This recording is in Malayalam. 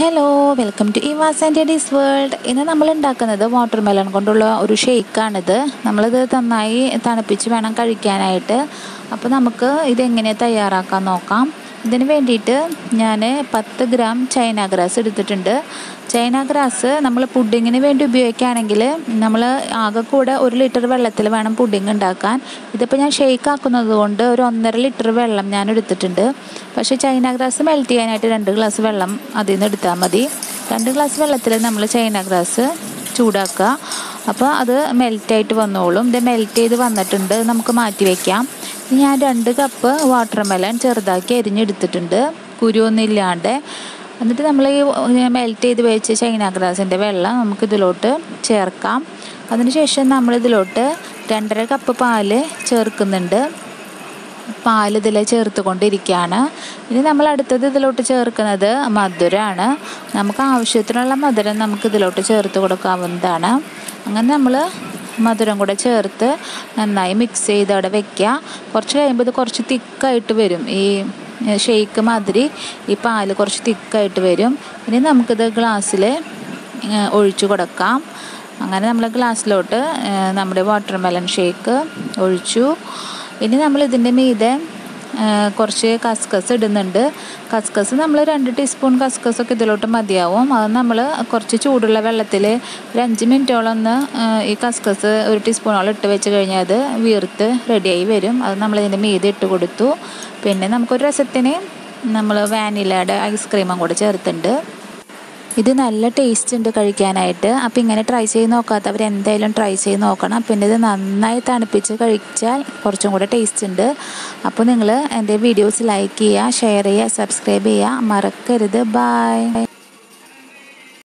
hello welcome to Eva's and Dee's world ഇന്ന് നമ്മൾ ഉണ്ടാക്കുന്നത് വാട്ടർ മെലൺ കൊണ്ടുള്ള ഒരു ഷേക്കാണിത് നമ്മളിത് നന്നായി തണുപ്പിച്ച് വേണം കഴിക്കാനായിട്ട് അപ്പോൾ നമുക്ക് ഇതെങ്ങനെ തയ്യാറാക്കാൻ നോക്കാം ഇതിന് വേണ്ടിയിട്ട് ഞാൻ പത്ത് ഗ്രാം ചൈന ഗ്രാസ് എടുത്തിട്ടുണ്ട് ചൈന ഗ്രാസ് നമ്മൾ പുഡിങ്ങിന് വേണ്ടി ഉപയോഗിക്കുകയാണെങ്കിൽ നമ്മൾ ആകെ കൂടെ ഒരു ലിറ്റർ വെള്ളത്തിൽ വേണം പുഡിങ് ഉണ്ടാക്കാൻ ഇതിപ്പോൾ ഞാൻ ഷേക്ക് ആക്കുന്നത് കൊണ്ട് ഒരു ഒന്നര ലിറ്റർ വെള്ളം ഞാൻ എടുത്തിട്ടുണ്ട് പക്ഷേ ചൈന ഗ്രാസ് മെൽറ്റ് ചെയ്യാനായിട്ട് രണ്ട് ഗ്ലാസ് വെള്ളം അതിൽ നിന്ന് എടുത്താൽ മതി രണ്ട് ഗ്ലാസ് വെള്ളത്തിൽ നമ്മൾ ചൈന ഗ്രാസ് ചൂടാക്കുക അപ്പോൾ അത് മെൽറ്റായിട്ട് വന്നോളും ഇത് മെൽറ്റ് ചെയ്ത് വന്നിട്ടുണ്ട് നമുക്ക് മാറ്റി വയ്ക്കാം ഞാൻ രണ്ട് കപ്പ് വാട്ടർ മെലൺ ചെറുതാക്കി അരിഞ്ഞെടുത്തിട്ടുണ്ട് കുരുവൊന്നും ഇല്ലാണ്ട് എന്നിട്ട് നമ്മൾ ഈ മെൽറ്റ് ചെയ്ത് വെച്ച ചൈന ഗ്രാസിൻ്റെ വെള്ളം നമുക്ക് ഇതിലോട്ട് ചേർക്കാം അതിനുശേഷം നമ്മൾ ഇതിലോട്ട് രണ്ടര കപ്പ് പാല് ചേർക്കുന്നുണ്ട് പാൽ ഇതിൽ ചേർത്ത് കൊണ്ടിരിക്കുകയാണ് ഇനി നമ്മൾ അടുത്തത് ഇതിലോട്ട് ചേർക്കുന്നത് മധുരമാണ് നമുക്ക് ആവശ്യത്തിനുള്ള മധുരം നമുക്ക് ഇതിലോട്ട് ചേർത്ത് കൊടുക്കാവുന്നതാണ് അങ്ങനെ നമ്മൾ മധുരം കൂടെ ചേർത്ത് നന്നായി മിക്സ് ചെയ്ത് അവിടെ വെക്കുക കുറച്ച് കഴിയുമ്പോൾ ഇത് കുറച്ച് തിക്കായിട്ട് വരും ഈ ഷെയ്ക്ക് മാതിരി ഈ പാല് കുറച്ച് തിക്കായിട്ട് വരും ഇനി നമുക്കിത് ഗ്ലാസ്സിൽ ഒഴിച്ചു കൊടുക്കാം അങ്ങനെ നമ്മൾ ഗ്ലാസ്സിലോട്ട് നമ്മുടെ വാട്ടർ മെലൺ ഷേക്ക് ഒഴിച്ചു ഇനി നമ്മൾ ഇതിൻ്റെ മീതെ കുറച്ച് കസ്കസ് ഇടുന്നുണ്ട് കസ്കസ് നമ്മൾ രണ്ട് ടീസ്പൂൺ കസ്കസൊക്കെ ഇതിലോട്ട് മതിയാവും അത് നമ്മൾ കുറച്ച് ചൂടുള്ള വെള്ളത്തിൽ ഒരു അഞ്ച് മിനിറ്റോളം ഒന്ന് ഈ കസ്കസ് ഒരു ടീസ്പൂണോളം ഇട്ട് വെച്ച് കഴിഞ്ഞാൽ അത് വീർത്ത് റെഡിയായി വരും അത് നമ്മൾ ഇതിൻ്റെ മീതെ ഇട്ട് കൊടുത്തു പിന്നെ നമുക്കൊരു രസത്തിന് നമ്മൾ വാനിലയുടെ ഐസ്ക്രീമും കൂടെ ചേർത്തുണ്ട് ഇത് നല്ല ടേസ്റ്റ് ഉണ്ട് കഴിക്കാനായിട്ട് അപ്പോൾ ഇങ്ങനെ ട്രൈ ചെയ്ത് നോക്കാത്തവർ എന്തായാലും ട്രൈ ചെയ്ത് നോക്കണം പിന്നെ ഇത് നന്നായി തണുപ്പിച്ച് കഴിച്ചാൽ കുറച്ചും കൂടെ ടേസ്റ്റ് ഉണ്ട് അപ്പോൾ നിങ്ങൾ എൻ്റെ വീഡിയോസ് ലൈക്ക് ചെയ്യുക ഷെയർ ചെയ്യുക സബ്സ്ക്രൈബ് ചെയ്യുക മറക്കരുത് ബായ്